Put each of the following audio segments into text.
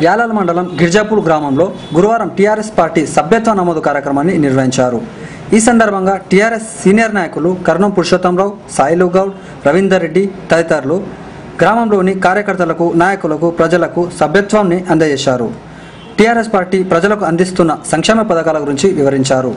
యాలాల మండలం గిర్జాపూర్ గ్రామంలో గురువారం టీఆర్ఎస్ పార్టీ సభ్యత్వ నమోదు కార్యక్రమాన్ని నిర్వహించారు ఈ సందర్భంగా టీఆర్ఎస్ సీనియర్ నాయకులు కర్ణం పురుషోత్తంరావు సాయిలు గౌడ్ రవీందర్ రెడ్డి తదితరులు గ్రామంలోని కార్యకర్తలకు నాయకులకు ప్రజలకు సభ్యత్వాన్ని అందజేశారు టీఆర్ఎస్ పార్టీ ప్రజలకు అందిస్తున్న సంక్షేమ పథకాల గురించి వివరించారు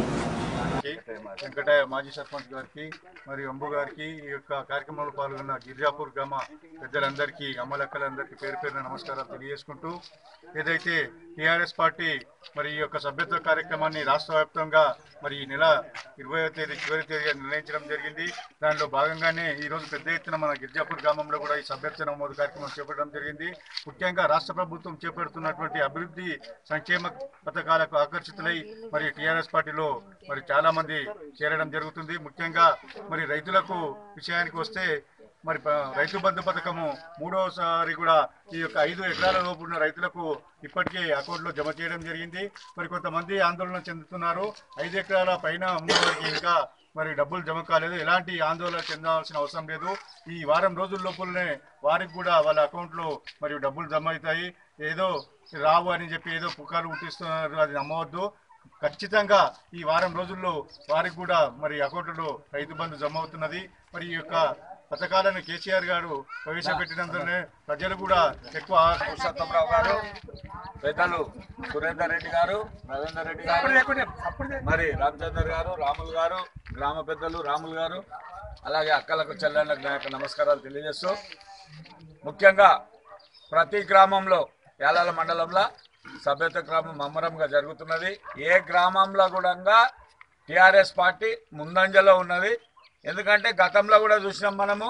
వెంకటయ్య మాజీ సర్పంచ్ గారికి మరియు అంబు గారికి ఈ యొక్క కార్యక్రమంలో పాల్గొన్న గిరిజాపూర్ గ్రామ పెద్దలందరికీ అమ్మలక్కలందరికీ పేరు పేరున నమస్కారాలు తెలియజేసుకుంటూ ఏదైతే టీఆర్ఎస్ పార్టీ మరి ఈ యొక్క సభ్యత్వ కార్యక్రమాన్ని రాష్ట్ర వ్యాప్తంగా మరి ఈ నెల ఇరవయో తేదీ చివరి తేదీగా నిర్ణయించడం జరిగింది దానిలో భాగంగానే ఈ రోజు పెద్ద ఎత్తున మన గిరిజాపూర్ గ్రామంలో కూడా ఈ సభ్యత్వ నమోదు కార్యక్రమం చేపట్టడం జరిగింది ముఖ్యంగా రాష్ట్ర ప్రభుత్వం చేపడుతున్నటువంటి అభివృద్ధి సంక్షేమ పథకాలకు ఆకర్షితులై మరి టీఆర్ఎస్ పార్టీలో మరి చాలా మంది చేరడం జరుగుతుంది ముఖ్యంగా మరి రైతులకు విషయానికి వస్తే మరి ప- రైతు బంధు పథకము మూడోసారి కూడా ఈ యొక్క ఐదు ఎకరాల లోపు ఉన్న రైతులకు ఇప్పటికే అకౌంట్లో జమ చేయడం జరిగింది మరి కొంతమంది ఆందోళన చెందుతున్నారు ఐదు ఎకరాల పైన ఉన్న వారికి ఇంకా మరి డబ్బులు జమ కాలేదు ఎలాంటి ఆందోళన చెందాల్సిన అవసరం లేదు ఈ వారం రోజుల లోపలనే వారికి కూడా వాళ్ళ అకౌంట్లో మరి డబ్బులు జమ అవుతాయి ఏదో రావు అని చెప్పి ఏదో పుకార్లు పుట్టిస్తున్నారు అది నమ్మవద్దు ఖచ్చితంగా ఈ వారం రోజుల్లో వారికి కూడా మరి అకౌంట్లో రైతు బంధు జమ అవుతున్నది మరి ఈ యొక్క పథకాలను కేసీఆర్ గారు ప్రవేశపెట్టినందునే ప్రజలు కూడా ఎక్కువ పురుషోత్తమరావు గారు పెద్దలు సురేందర్ రెడ్డి గారు రవీందర్ రెడ్డి గారు మరి రామచందర్ గారు రాములు గారు గ్రామ పెద్దలు రాములు గారు అలాగే అక్కలకు చెల్లెళ్ళకు నా యొక్క నమస్కారాలు తెలియజేస్తూ ముఖ్యంగా ప్రతి గ్రామంలో యాలాల మండలంలో సభ్యత గ్రామం మమ్మరంగా జరుగుతున్నది ఏ గ్రామంలో కూడా టిఆర్ఎస్ పార్టీ ముందంజలో ఉన్నది ఎందుకంటే గతంలో కూడా చూసినాం మనము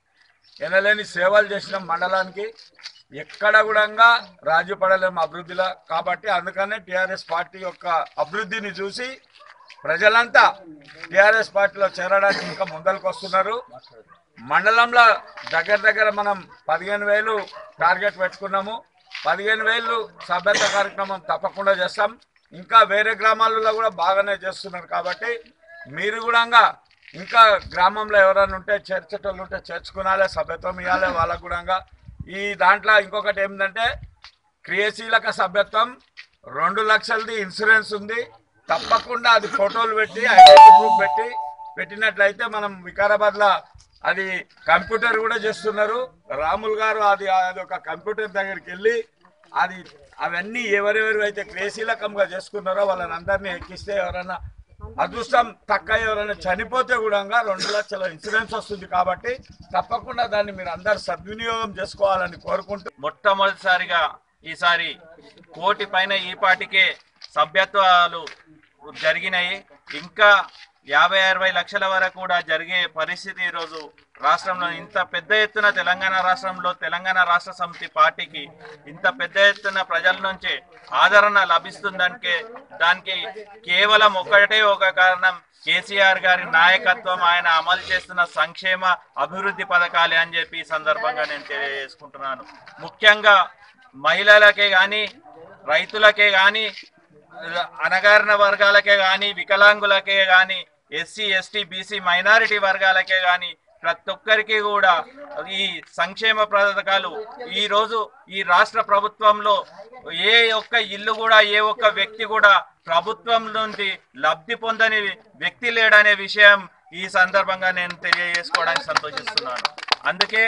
ఎనలేని సేవలు చేసినాం మండలానికి ఎక్కడ కూడా రాజీ పడలేము అభివృద్ధిలో కాబట్టి అందుకనే టిఆర్ఎస్ పార్టీ యొక్క అభివృద్ధిని చూసి ప్రజలంతా టిఆర్ఎస్ పార్టీలో చేరడానికి ఇంకా ముందరకు వస్తున్నారు మండలంలో దగ్గర దగ్గర మనం పదిహేను వేలు టార్గెట్ పెట్టుకున్నాము పదిహేను వేలు సభ్యత కార్యక్రమం తప్పకుండా చేస్తాం ఇంకా వేరే గ్రామాలలో కూడా బాగానే చేస్తున్నారు కాబట్టి మీరు కూడా ఇంకా గ్రామంలో ఎవరైనా ఉంటే చేర్చేటోళ్ళు ఉంటే చేర్చుకునాలి సభ్యత్వం ఇవ్వాలి వాళ్ళకు కూడా ఈ దాంట్లో ఇంకొకటి ఏంటంటే క్రియాశీలక సభ్యత్వం రెండు లక్షలది ఇన్సూరెన్స్ ఉంది తప్పకుండా అది ఫోటోలు పెట్టి ఐడెంటిటీ ప్రూఫ్ పెట్టి పెట్టినట్లయితే మనం వికారాబాద్లో అది కంప్యూటర్ కూడా చేస్తున్నారు రాముల్ గారు అది అది ఒక కంప్యూటర్ దగ్గరికి వెళ్ళి అది అవన్నీ ఎవరెవరు అయితే క్రియాశీలకంగా చేసుకున్నారో వాళ్ళని అందరినీ ఎక్కిస్తే ఎవరైనా అదృష్టం తక్కువ ఎవరైనా చనిపోతే కూడా రెండు లక్షల ఇన్సూరెన్స్ వస్తుంది కాబట్టి తప్పకుండా దాన్ని మీరు అందరు సద్వినియోగం చేసుకోవాలని కోరుకుంటూ మొట్టమొదటిసారిగా ఈసారి కోటి పైన ఈ పాటికే సభ్యత్వాలు జరిగినాయి ఇంకా యాభై అరవై లక్షల వరకు కూడా జరిగే పరిస్థితి ఈరోజు రాష్ట్రంలో ఇంత పెద్ద ఎత్తున తెలంగాణ రాష్ట్రంలో తెలంగాణ రాష్ట్ర సమితి పార్టీకి ఇంత పెద్ద ఎత్తున ప్రజల నుంచి ఆదరణ లభిస్తుందానికి దానికి కేవలం ఒకటే ఒక కారణం కేసీఆర్ గారి నాయకత్వం ఆయన అమలు చేస్తున్న సంక్షేమ అభివృద్ధి పథకాలే అని చెప్పి ఈ సందర్భంగా నేను తెలియజేసుకుంటున్నాను ముఖ్యంగా మహిళలకే కానీ రైతులకే కానీ అనగారిన వర్గాలకే కానీ వికలాంగులకే కానీ ఎస్సీ ఎస్టీ బీసీ మైనారిటీ వర్గాలకే కానీ ప్రతి ఒక్కరికి కూడా ఈ సంక్షేమ పథకాలు ఈ రోజు ఈ రాష్ట్ర ప్రభుత్వంలో ఏ ఒక్క ఇల్లు కూడా ఏ ఒక్క వ్యక్తి కూడా ప్రభుత్వం నుండి లబ్ధి పొందని వ్యక్తి లేడనే విషయం ఈ సందర్భంగా నేను తెలియజేసుకోవడానికి సంతోషిస్తున్నాను అందుకే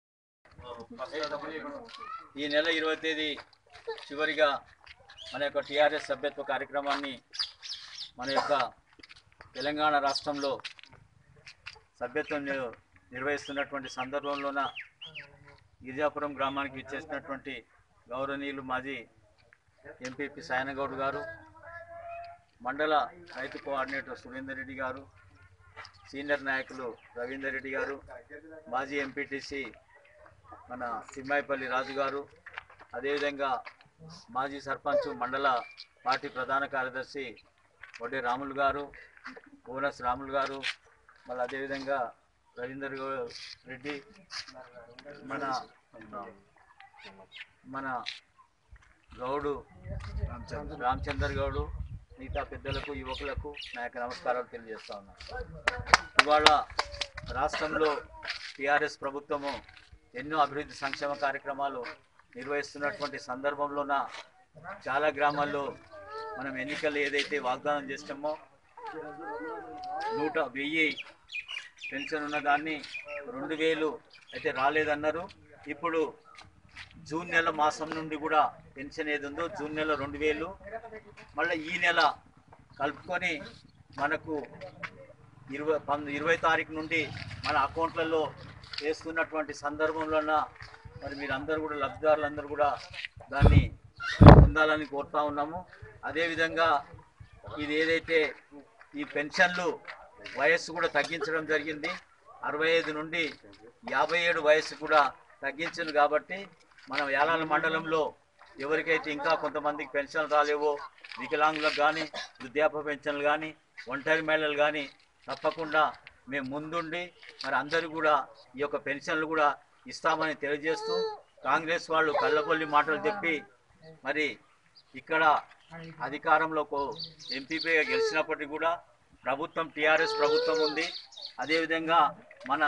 ఈ నెల ఇరవై తేదీ చివరిగా మన యొక్క టీఆర్ఎస్ సభ్యత్వ కార్యక్రమాన్ని మన యొక్క తెలంగాణ రాష్ట్రంలో సభ్యత్వం నిర్- నిర్వహిస్తున్నటువంటి సందర్భంలోన గిరిజాపురం గ్రామానికి ఇచ్చేసినటువంటి గౌరవనీయులు మాజీ ఎంపీపీ సాయనగౌడ్ గారు మండల రైతు కోఆర్డినేటర్ సురేందర్ రెడ్డి గారు సీనియర్ నాయకులు రవీందర్ రెడ్డి గారు మాజీ ఎంపీటీసీ మన తిమ్మాయిపల్లి రాజు గారు అదేవిధంగా మాజీ సర్పంచ్ మండల పార్టీ ప్రధాన కార్యదర్శి వడ్డే రాములు గారు బోనస్ రాములు గారు మళ్ళీ అదేవిధంగా రవీందర్ గౌ- రెడ్డి మన మన గౌడు రామచందర్ గౌడు మిగతా పెద్దలకు యువకులకు నా యొక్క నమస్కారాలు తెలియజేస్తా ఉన్నాను ఇవాళ రాష్ట్రంలో టీఆర్ఎస్ ప్రభుత్వము ఎన్నో అభివృద్ధి సంక్షేమ కార్యక్రమాలు నిర్వహిస్తున్నటువంటి సందర్భంలోన చాలా గ్రామాల్లో మనం ఎన్నికలు ఏదైతే వాగ్దానం చేస్తామో నూట వెయ్యి పెన్షన్ ఉన్న దాన్ని రెండు వేలు అయితే రాలేదన్నారు ఇప్పుడు జూన్ నెల మాసం నుండి కూడా పెన్షన్ ఏది ఉందో జూన్ నెల రెండు వేలు మళ్ళీ ఈ నెల కలుపుకొని మనకు ఇరవై పంద ఇరవై తారీఖు నుండి మన అకౌంట్లలో వేస్తున్నటువంటి సందర్భంలోన మరి మీరందరూ కూడా లబ్ధిదారులందరూ కూడా దాన్ని పొందాలని కోరుతా ఉన్నాము అదేవిధంగా ఇది ఏదైతే ఈ పెన్షన్లు వయస్సు కూడా తగ్గించడం జరిగింది అరవై ఐదు నుండి యాభై ఏడు వయస్సు కూడా తగ్గించింది కాబట్టి మనం యాలాల మండలంలో ఎవరికైతే ఇంకా కొంతమందికి పెన్షన్లు రాలేవో వికలాంగులకు కానీ వృద్ధాప్య పెన్షన్లు కానీ ఒంటరి మహిళలు కానీ తప్పకుండా మేము ముందుండి మరి అందరూ కూడా ఈ యొక్క పెన్షన్లు కూడా ఇస్తామని తెలియజేస్తూ కాంగ్రెస్ వాళ్ళు కళ్ళపల్లి మాటలు చెప్పి మరి ఇక్కడ అధికారంలో ఎంపీపీగా గెలిచినప్పటికీ కూడా ప్రభుత్వం టీఆర్ఎస్ ప్రభుత్వం ఉంది అదేవిధంగా మన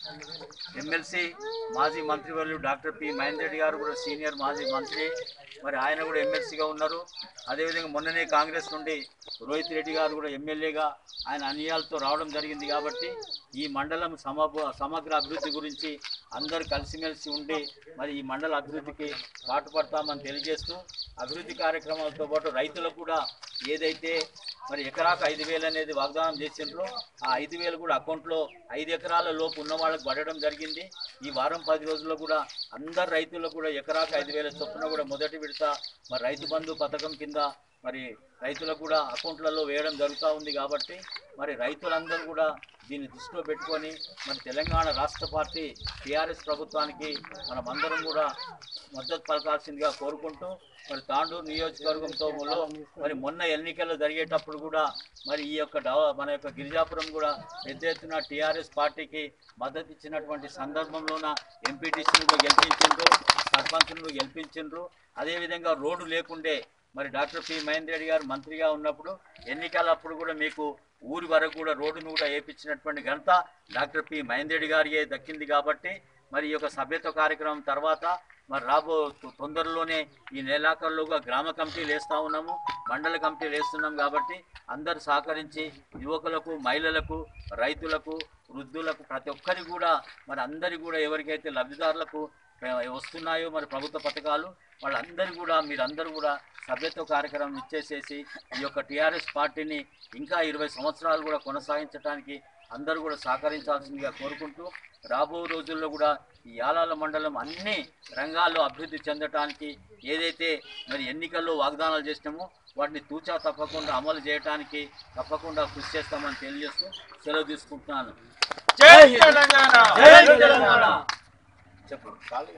ఎమ్మెల్సీ మాజీ మంత్రివర్యులు డాక్టర్ పి మహేందర్ రెడ్డి గారు కూడా సీనియర్ మాజీ మంత్రి మరి ఆయన కూడా ఎమ్మెల్సీగా ఉన్నారు అదేవిధంగా మొన్ననే కాంగ్రెస్ నుండి రోహిత్ రెడ్డి గారు కూడా ఎమ్మెల్యేగా ఆయన అన్యాయాలతో రావడం జరిగింది కాబట్టి ఈ మండలం సమ సమగ్ర అభివృద్ధి గురించి అందరు కలిసిమెలిసి ఉండి మరి ఈ మండల అభివృద్ధికి పాటుపడతామని తెలియజేస్తూ అభివృద్ధి కార్యక్రమాలతో పాటు రైతులకు కూడా ఏదైతే మరి ఎకరాకు ఐదు వేలు అనేది వాగ్దానం చేసిండ్రో ఆ ఐదు వేలు కూడా అకౌంట్లో ఐదు ఎకరాల లోపు ఉన్న వాళ్ళకి పడడం జరిగింది ఈ వారం పది రోజుల్లో కూడా అందరు రైతులకు కూడా ఎకరాకు ఐదు వేల చొప్పున కూడా మొదటి విడత మరి రైతు బంధు పథకం కింద మరి రైతులకు కూడా అకౌంట్లలో వేయడం జరుగుతూ ఉంది కాబట్టి మరి రైతులందరూ కూడా దీన్ని దృష్టిలో పెట్టుకొని మరి తెలంగాణ రాష్ట్ర పార్టీ టీఆర్ఎస్ ప్రభుత్వానికి మనమందరం కూడా మద్దతు పలకాల్సిందిగా కోరుకుంటూ మరి తాండూరు నియోజకవర్గంతో లో మరి మొన్న ఎన్నికలు జరిగేటప్పుడు కూడా మరి ఈ యొక్క డవ- మన యొక్క గిరిజాపురం కూడా పెద్ద ఎత్తున టీఆర్ఎస్ పార్టీకి మద్దతు ఇచ్చినటువంటి సందర్భంలోన ఎంపీటీసీని కూడా గెలిపించిండ్రు సర్పంచ్ను గెలిపించిండ్రు అదేవిధంగా రోడ్డు లేకుండే మరి డాక్టర్ పి మహేందర్ రెడ్డి గారు మంత్రిగా ఉన్నప్పుడు ఎన్నికలప్పుడు కూడా మీకు ఊరి వరకు కూడా రోడ్డును కూడా వేయించినటువంటి ఘనత డాక్టర్ పి మహేందర్ రెడ్డి గారికి దక్కింది కాబట్టి మరి ఈ యొక్క సభ్యత్వ కార్యక్రమం తర్వాత మరి రాబో తొ- తొందరలోనే ఈ నెలాఖరులోగా గ్రామ కమిటీలు వేస్తూ ఉన్నాము మండల కమిటీలు వేస్తున్నాం కాబట్టి అందరు సహకరించి యువకులకు మహిళలకు రైతులకు వృద్ధులకు ప్రతి ఒక్కరికి కూడా మరి అందరి కూడా ఎవరికైతే లబ్ధిదారులకు ఆ, వస్తున్నాయో మరి ప్రభుత్వ పథకాలు వాళ్ళందరూ కూడా మీరందరూ కూడా సభ్యత్వ కార్యక్రమం ఇచ్చేసేసి ఈ యొక్క టీఆర్ఎస్ పార్టీని ఇంకా ఇరవై సంవత్సరాలు కూడా కొనసాగించడానికి అందరూ కూడా సహకరించాల్సిందిగా కోరుకుంటూ రాబో రోజుల్లో కూడా ఈ యాలాల మండలం అన్ని రంగాల్లో అభివృద్ధి చెందటానికి ఏదైతే మరి ఎన్నికల్లో వాగ్దానాలు చేసినామో వాటిని తూచా తప్పకుండా అమలు చేయడానికి తప్పకుండా కృషి చేస్తామని తెలియజేస్తూ సెలవు తీసుకుంటున్నాను జై తెలంగాణ జై తెలంగాణ చెప్పు